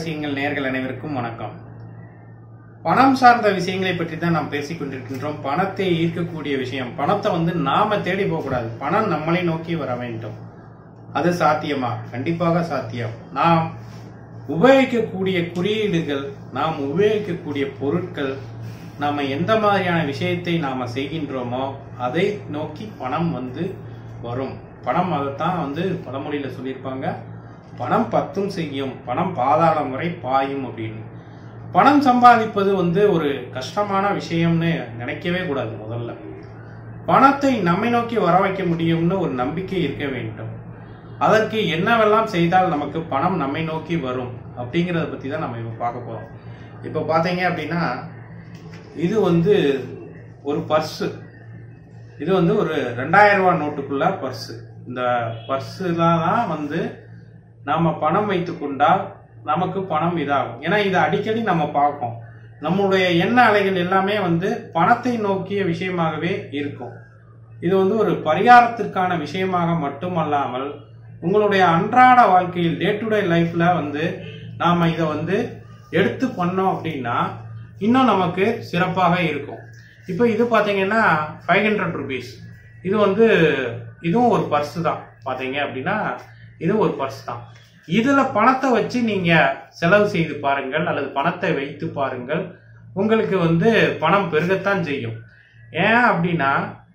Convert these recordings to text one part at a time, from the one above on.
ரகசியங்கள் நேர்கள் அனைவருக்கும் வணக்கம் பணம் சார்ந்த விஷயங்களை பற்றி தான் நாம் பேசிக் கொண்டிருக்கின்றோம் பணத்தை ஈர்க்கக்கூடிய விஷயம் பணத்தை வந்து நாம தேடி போகக்கூடாது பணம் நம்மளை நோக்கி வர வேண்டும் அது சாத்தியமா கண்டிப்பாக சாத்தியம் நாம் உபயோகிக்கக்கூடிய குறியீடுகள் நாம் உபயோகிக்கக்கூடிய பொருட்கள் நாம எந்த மாதிரியான விஷயத்தை நாம செய்கின்றோமோ அதை நோக்கி பணம் வந்து வரும் பணம் அதைத்தான் வந்து பழமொழியில சொல்லியிருப்பாங்க பணம் பத்தும் செய்யும் பணம் பாதாளம் வரை பாயும் அப்படின்னு பணம் சம்பாதிப்பது வந்து ஒரு கஷ்டமான விஷயம்னு நினைக்கவே கூடாது முதல்ல பணத்தை நம்மை நோக்கி வர வைக்க முடியும்னு ஒரு நம்பிக்கை இருக்க வேண்டும் அதற்கு என்னவெல்லாம் செய்தால் நமக்கு பணம் நம்மை நோக்கி வரும் அப்படிங்கிறத பத்தி தான் நம்ம இப்போ பார்க்க போறோம் இப்போ பார்த்தீங்க அப்படின்னா இது வந்து ஒரு பர்ஸு இது வந்து ஒரு ரெண்டாயிரம் ரூபாய் நோட்டுக்குள்ள பர்ஸு இந்த பர்ஸு தான் வந்து நாம பணம் வைத்து கொண்டால் நமக்கு பணம் இதாகும் ஏன்னா இதை அடிக்கடி நம்ம பார்ப்போம் நம்மளுடைய எண்ண அலைகள் எல்லாமே வந்து பணத்தை நோக்கிய விஷயமாகவே இருக்கும் இது வந்து ஒரு பரிகாரத்திற்கான விஷயமாக மட்டுமல்லாமல் உங்களுடைய அன்றாட வாழ்க்கையில் டே டு டே லைஃப்ல வந்து நாம இதை வந்து எடுத்து பண்ணோம் அப்படின்னா இன்னும் நமக்கு சிறப்பாக இருக்கும் இப்போ இது பார்த்தீங்கன்னா ஃபைவ் ஹண்ட்ரட் ருபீஸ் இது வந்து இதுவும் ஒரு பர்ஸ் தான் பார்த்தீங்க அப்படின்னா இதுவும் ஒரு பர்ஸ் தான் இதுல பணத்தை வச்சு நீங்க செலவு செய்து பாருங்கள் அல்லது பணத்தை வைத்து பாருங்கள் உங்களுக்கு வந்து பணம் பெருகத்தான் செய்யும் ஏன் அப்படின்னா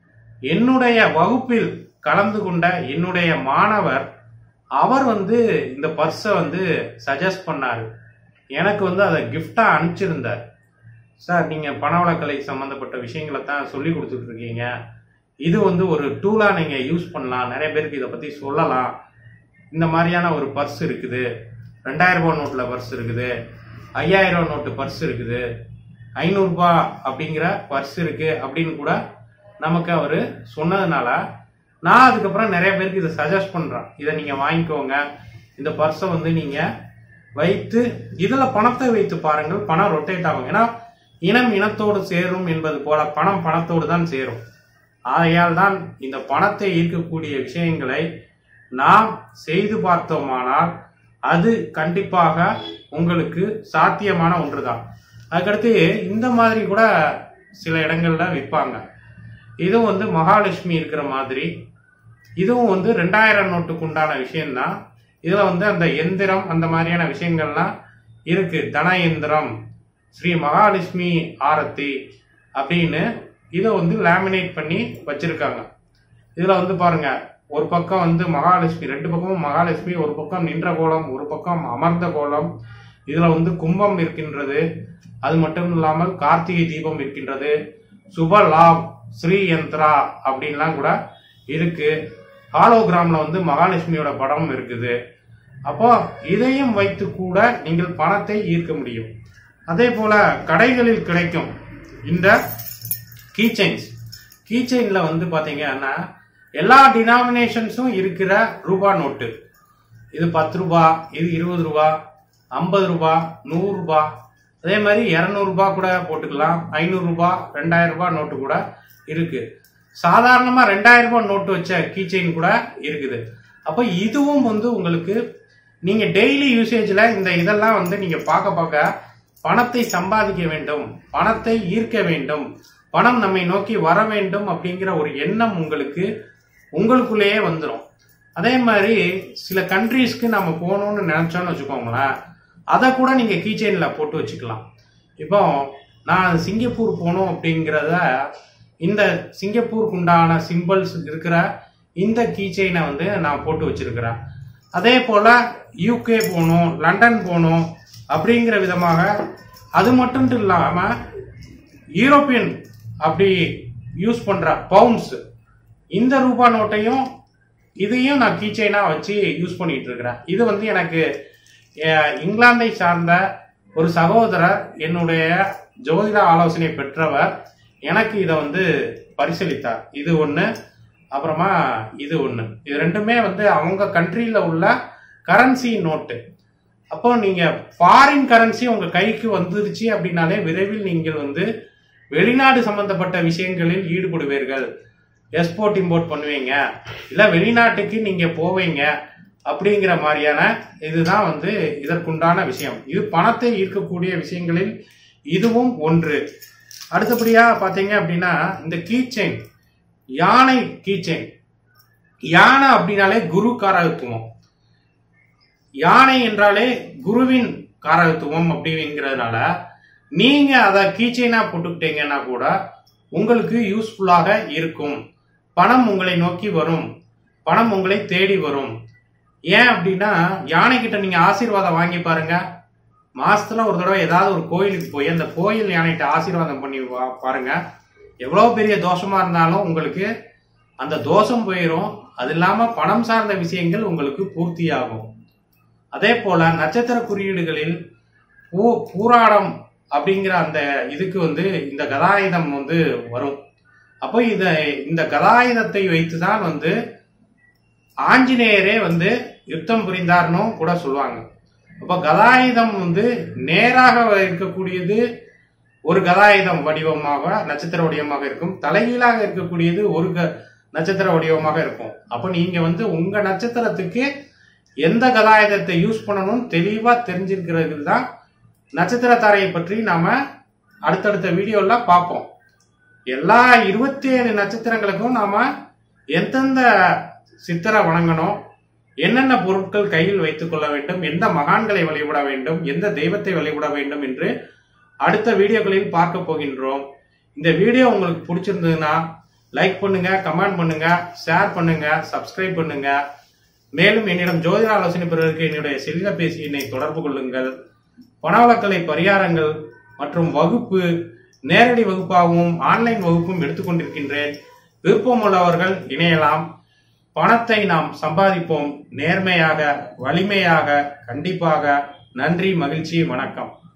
என்னுடைய வகுப்பில் கலந்து கொண்ட என்னுடைய மாணவர் அவர் வந்து இந்த பர்ஸை வந்து சஜஸ்ட் பண்ணாரு எனக்கு வந்து அதை கிஃப்டா அனுப்பிச்சிருந்தார் சார் நீங்க பணவளக்கலை சம்பந்தப்பட்ட விஷயங்களை தான் சொல்லி கொடுத்துட்டு இருக்கீங்க இது வந்து ஒரு டூலா நீங்க யூஸ் பண்ணலாம் நிறைய பேருக்கு இதை பத்தி சொல்லலாம் இந்த மாதிரியான ஒரு பர்ஸ் இருக்குது ரெண்டாயிரம் ரூபாய் நோட்ல பர்ஸ் இருக்குது ஐயாயிரம் ரூபாய் நோட்டு பர்ஸ் இருக்குது ஐநூறுரூபா அப்படிங்கிற பர்ஸ் இருக்கு அப்படின்னு கூட நமக்கு அவர் சொன்னதுனால நான் அதுக்கப்புறம் நிறைய பேருக்கு இதை சஜஸ்ட் பண்றேன் இதை நீங்க வாங்கிக்கோங்க இந்த பர்ஸை வந்து நீங்க வைத்து இதுல பணத்தை வைத்து பாருங்கள் பணம் ரொட்டேட் ஆகும் ஏன்னா இனம் இனத்தோடு சேரும் என்பது போல பணம் பணத்தோடு தான் சேரும் ஆகையால் தான் இந்த பணத்தை ஈர்க்கக்கூடிய விஷயங்களை நாம் செய்து பார்த்தோமானால் அது கண்டிப்பாக உங்களுக்கு சாத்தியமான ஒன்றுதான் அதுக்கடுத்து இந்த மாதிரி கூட சில இடங்கள்ல விற்பாங்க இதுவும் வந்து மகாலட்சுமி இருக்கிற மாதிரி இதுவும் வந்து ரெண்டாயிரம் நோட்டுக்கு உண்டான விஷயம்தான் இதுல வந்து அந்த எந்திரம் அந்த மாதிரியான விஷயங்கள்லாம் இருக்கு தன எந்திரம் ஸ்ரீ மகாலட்சுமி ஆரத்தி அப்படின்னு இதை வந்து லேமினேட் பண்ணி வச்சிருக்காங்க இதுல வந்து பாருங்க ஒரு பக்கம் வந்து மகாலட்சுமி ரெண்டு பக்கமும் மகாலட்சுமி ஒரு பக்கம் நின்ற கோலம் ஒரு பக்கம் அமர்ந்த கோலம் இதுல வந்து கும்பம் இருக்கின்றது அது மட்டும் இல்லாமல் கார்த்திகை தீபம் இருக்கின்றது சுப லாப் ஸ்ரீ யந்திரா அப்படின்லாம் கூட இருக்கு ஹாலோகிராம்ல வந்து மகாலட்சுமியோட படம் இருக்குது அப்போ இதையும் வைத்து கூட நீங்கள் பணத்தை ஈர்க்க முடியும் அதே போல கடைகளில் கிடைக்கும் இந்த கீச்சைன்ஸ் கீச்சைன்ல வந்து பாத்தீங்கன்னா எல்லா டினாமினேஷன்ஸும் இருக்கிற ரூபா நோட்டு இது பத்து ரூபா இது இருபது ரூபா ஐம்பது ரூபா நூறு ரூபா அதே மாதிரி இரநூறுபா கூட போட்டுக்கலாம் ஐநூறு ரூபாய் ரெண்டாயிரம் ரூபாய் நோட்டு கூட இருக்கு சாதாரணமா ரெண்டாயிரம் ரூபாய் நோட்டு வச்ச கீச்செயின் கூட இருக்குது அப்போ இதுவும் வந்து உங்களுக்கு நீங்க டெய்லி யூசேஜ்ல இந்த இதெல்லாம் வந்து நீங்க பார்க்க பார்க்க பணத்தை சம்பாதிக்க வேண்டும் பணத்தை ஈர்க்க வேண்டும் பணம் நம்மை நோக்கி வர வேண்டும் அப்படிங்கிற ஒரு எண்ணம் உங்களுக்கு உங்களுக்குள்ளேயே வந்துடும் அதே மாதிரி சில கண்ட்ரீஸ்க்கு நம்ம போகணும்னு நினைச்சோம்னு வச்சுக்கோங்களேன் அதை கூட நீங்க கீச்செயின்ல போட்டு வச்சுக்கலாம் இப்போ நான் சிங்கப்பூர் போகணும் அப்படிங்கிறத இந்த சிங்கப்பூருக்கு உண்டான சிம்பிள்ஸ் இருக்கிற இந்த கீச்செயினை வந்து நான் போட்டு வச்சிருக்கிறேன் அதே போல யூகே போகணும் லண்டன் போகணும் அப்படிங்கிற விதமாக அது மட்டும் இல்லாம யூரோப்பியன் அப்படி யூஸ் பண்ற பவுண்ட்ஸ் இந்த ரூபா நோட்டையும் இதையும் நான் கீச்சைனா வச்சு யூஸ் பண்ணிட்டு இருக்கிறேன் இது வந்து எனக்கு அஹ், இங்கிலாந்தை சார்ந்த ஒரு சகோதரர் என்னுடைய ஜோதிட ஆலோசனை பெற்றவர் எனக்கு இதை வந்து பரிசீலித்தார் இது ஒன்று அப்புறமா இது ஒன்று இது ரெண்டுமே வந்து அவங்க கண்ட்ரியில் உள்ள கரன்சி நோட்டு அப்போ நீங்க ஃபாரின் கரன்சி உங்க கைக்கு வந்துருச்சு அப்படின்னாலே விரைவில் நீங்கள் வந்து வெளிநாடு சம்பந்தப்பட்ட விஷயங்களில் ஈடுபடுவீர்கள் எக்ஸ்போர்ட் இம்போர்ட் பண்ணுவீங்க இல்ல வெளிநாட்டுக்கு நீங்க போவீங்க அப்படிங்கிற மாதிரியான இதுதான் வந்து இதற்குண்டான விஷயம் இது பணத்தை ஈர்க்கக்கூடிய விஷயங்களில் இதுவும் ஒன்று அடுத்தபடியா பாத்தீங்க அப்படின்னா இந்த கீச்செயின் யானை கீச்செயின் யானை அப்படின்னாலே குரு காரகத்துவம் யானை என்றாலே குருவின் காரகத்துவம் அப்படிங்கிறதுனால நீங்க அதை கீச்சைனா போட்டுக்கிட்டீங்கன்னா கூட உங்களுக்கு யூஸ்ஃபுல்லாக இருக்கும் பணம் உங்களை நோக்கி வரும் பணம் உங்களை தேடி வரும் ஏன் அப்படின்னா யானை கிட்ட நீங்க ஆசீர்வாதம் வாங்கி பாருங்க மாசத்துல ஒரு தடவை ஏதாவது ஒரு கோயிலுக்கு போய் அந்த கோயில் யானைகிட்ட ஆசீர்வாதம் பண்ணி வா- பாருங்க எவ்வளவு பெரிய தோஷமா இருந்தாலும் உங்களுக்கு அந்த தோஷம் போயிடும் அது இல்லாம பணம் சார்ந்த விஷயங்கள் உங்களுக்கு பூர்த்தியாகும் அதே போல நட்சத்திர குறியீடுகளில் பூ பூராடம் அப்படிங்கிற அந்த இதுக்கு வந்து இந்த கதாயுதம் வந்து வரும் அப்போ இத இந்த கதாயுதத்தை வைத்துதான் வந்து ஆஞ்சநேயரே வந்து யுத்தம் புரிந்தார்னு கூட சொல்லுவாங்க அப்போ கதாயுதம் வந்து நேராக இருக்கக்கூடியது ஒரு கதாயுதம் வடிவமாக நட்சத்திர வடிவமாக இருக்கும் தலைகீழாக இருக்கக்கூடியது ஒரு க நட்சத்திர வடிவமாக இருக்கும் அப்போ நீங்க வந்து உங்க நட்சத்திரத்துக்கு எந்த கதாயுதத்தை யூஸ் பண்ணணும் தெளிவா தெரிஞ்சிருக்கிறது தான் நட்சத்திர தாரையை பற்றி நாம அடுத்தடுத்த வீடியோல பார்ப்போம் எல்லா இருபத்தி ஏழு நட்சத்திரங்களுக்கும் நாம எந்தெந்த சித்தரை வணங்கணும் என்னென்ன பொருட்கள் கையில் வைத்துக் கொள்ள வேண்டும் எந்த மகான்களை வழிபட வேண்டும் எந்த தெய்வத்தை வழிபட வேண்டும் என்று அடுத்த வீடியோக்களில் பார்க்க போகின்றோம் இந்த வீடியோ உங்களுக்கு பிடிச்சிருந்ததுன்னா லைக் பண்ணுங்க கமெண்ட் பண்ணுங்க ஷேர் பண்ணுங்க சப்ஸ்கிரைப் பண்ணுங்க மேலும் என்னிடம் ஜோதிட ஆலோசனை பெறுவதற்கு என்னுடைய செல்லிடபேசி எண்ணை தொடர்பு கொள்ளுங்கள் பணவளக்கலை பரிகாரங்கள் மற்றும் வகுப்பு நேரடி வகுப்பாகவும் ஆன்லைன் வகுப்பும் எடுத்துக்கொண்டிருக்கின்றேன் விருப்பமுள்ளவர்கள் இணையலாம் பணத்தை நாம் சம்பாதிப்போம் நேர்மையாக வலிமையாக கண்டிப்பாக நன்றி மகிழ்ச்சி வணக்கம்